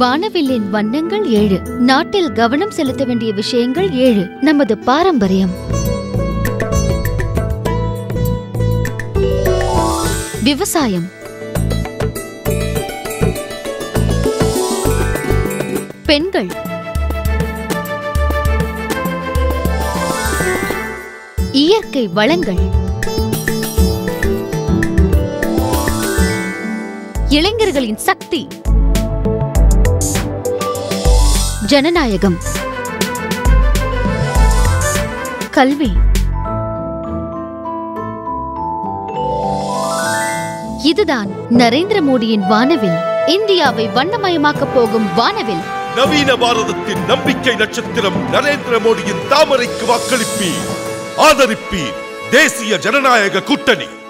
வானவில்லின் வண்ணங்கள் ஏழு நாட்டில் கவனம் செலுத்த வேண்டிய விஷயங்கள் ஏழு நமது பாரம்பரியம் விவசாயம் பெண்கள் இயற்கை வளங்கள் இளைஞர்களின் சக்தி ஜனநாயகம் கல்வி இதுதான் நரேந்திர மோடியின் வானவில் இந்தியாவை வண்ணமயமாக்கப் போகும் வானவில் நவீன பாரதத்தின் நம்பிக்கை நட்சத்திரம் நரேந்திர மோடியின் தாமரைக்கு வாக்களிப்பீர் ஆதரிப்பீர் தேசிய ஜனநாயக கூட்டணி